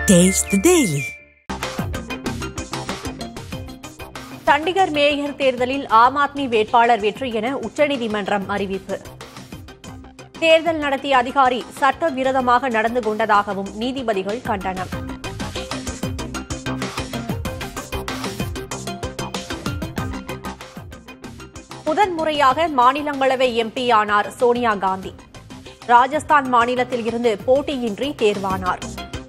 Taste the Daily. Chandigarh mayor தேர்தலில் ஆம் ஆத்மி வேட்பாளர் வெற்றி என உச்சநீதிமன்றம் அறிவிப்பு தேர்தல் நடத்திய அதிகாரி சட்டவிரோதமாக நடந்து கொண்டதாகவும் நீதிபதிகள் கண்டனம் முதன்முறையாக மாநிலங்களவை எம்பி ஆனார் சோனியா காந்தி ராஜஸ்தான் மாநிலத்தில் இருந்து போட்டியின்றி தேர்வானார்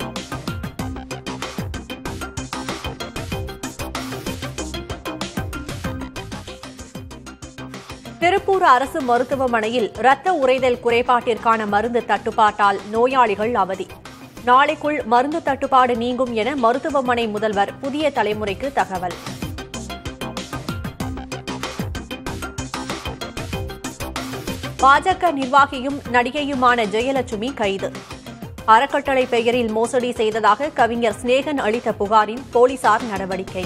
திருப்பூர் அரசு மருத்துவமனையில் இரத்த உறைதல் குறைபாட்டிற்கான மருந்து தட்டுப்பாட்டால் நோயாளிகள் அவதி நாளைக்குள் மருந்து தட்டுப்பாடு நீங்கும் என மருத்துவமனை முதல்வர் புதிய தலைமுறைக்கு தகவல் பாஜக நிர்வாகியும் நடிகையுமான ஜெயலட்சுமி கைது அறக்கட்டளை பெயரில் மோசடி செய்ததாக கவிஞர் சிநேகன் அளித்த புகாரில் போலீசார் நடவடிக்கை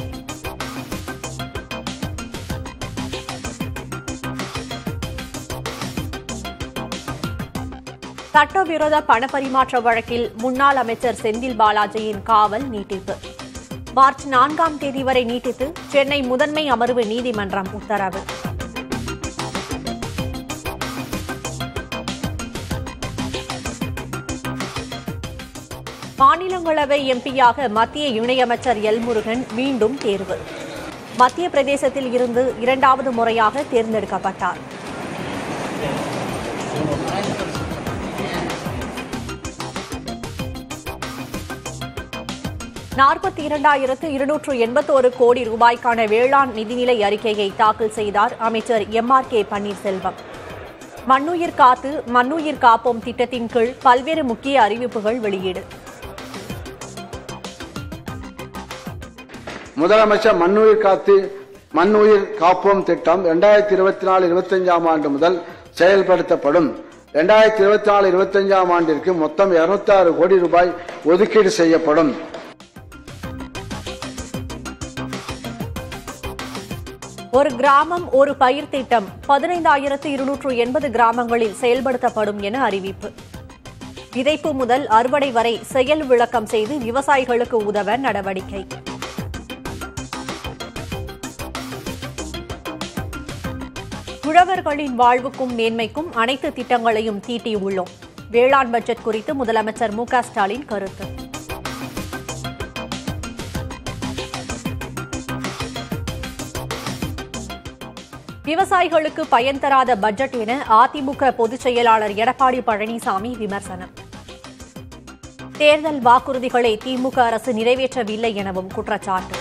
சட்டவிரோத பணப்பரிமாற்ற வழக்கில் முன்னாள் அமைச்சர் செந்தில் பாலாஜியின் காவல் நீட்டிப்பு மார்ச் நான்காம் தேதி வரை நீட்டித்து சென்னை முதன்மை அமர்வு நீதிமன்றம் உத்தரவு மாநிலங்களவை எம்பியாக மத்திய இணையமைச்சர் எல் முருகன் மீண்டும் தேர்வு மத்திய பிரதேசத்தில் இருந்து இரண்டாவது முறையாக தேர்ந்தெடுக்கப்பட்டார் நாற்பத்தி இரண்டாயிரத்து இருநூற்று எண்பத்தோரு கோடி ரூபாய்க்கான வேளாண் நிதிநிலை அறிக்கையை தாக்கல் செய்தார் அமைச்சர் எம் ஆர் கே பன்னீர்செல்வம் மண்ணுயிர் காத்து மண்ணுயிர் காப்போம் திட்டத்தின் கீழ் பல்வேறு முக்கிய அறிவிப்புகள் வெளியீடு முதலமைச்சர் மண்ணுயிர் காத்து மண்ணுயிர் காப்போம் திட்டம் இரண்டாயிரத்தி இருபத்தி நாலு இருபத்தஞ்சாம் ஆண்டு முதல் செயல்படுத்தப்படும் இரண்டாயிரத்தி இருபத்தி நாலு இருபத்தஞ்சாம் ஆண்டிற்கு மொத்தம் இருநூத்தி ஆறு கோடி ரூபாய் ஒதுக்கீடு செய்யப்படும் ஒரு கிராமம் ஒரு பயிர் திட்டம் பதினைந்தாயிரத்து இருநூற்று எண்பது கிராமங்களில் செயல்படுத்தப்படும் என அறிவிப்பு விதைப்பு முதல் அறுவடை வரை செயல் விளக்கம் செய்து விவசாயிகளுக்கு உதவ நடவடிக்கை உழவர்களின் வாழ்வுக்கும் மேன்மைக்கும் அனைத்து திட்டங்களையும் தீட்டியுள்ளோம் வேளாண் பட்ஜெட் குறித்து முதலமைச்சர் மு க ஸ்டாலின் கருத்து விவசாயிகளுக்கு பயன் தராத பட்ஜெட் என அதிமுக பொதுச் செயலாளர் எடப்பாடி பழனிசாமி விமர்சனம் தேர்தல் வாக்குறுதிகளை திமுக அரசு நிறைவேற்றவில்லை எனவும் குற்றச்சாட்டு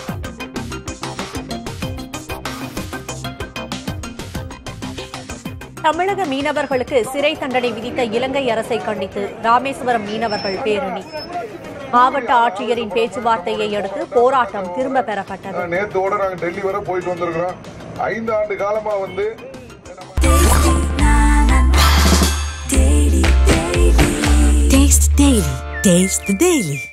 தமிழக மீனவர்களுக்கு சிறை தண்டனை விதித்த இலங்கை அரசை கண்டித்து ராமேஸ்வரம் மீனவர்கள் பேரணி மாவட்ட ஆட்சியரின் பேச்சுவார்த்தையை அடுத்து போராட்டம் திரும்ப பெறப்பட்டது நேத்தோட நாங்க டெல்லி வரை போயிட்டு வந்திருக்கிறோம் ஐந்து ஆண்டு காலமா வந்து Taste the Daily. Taste the Daily.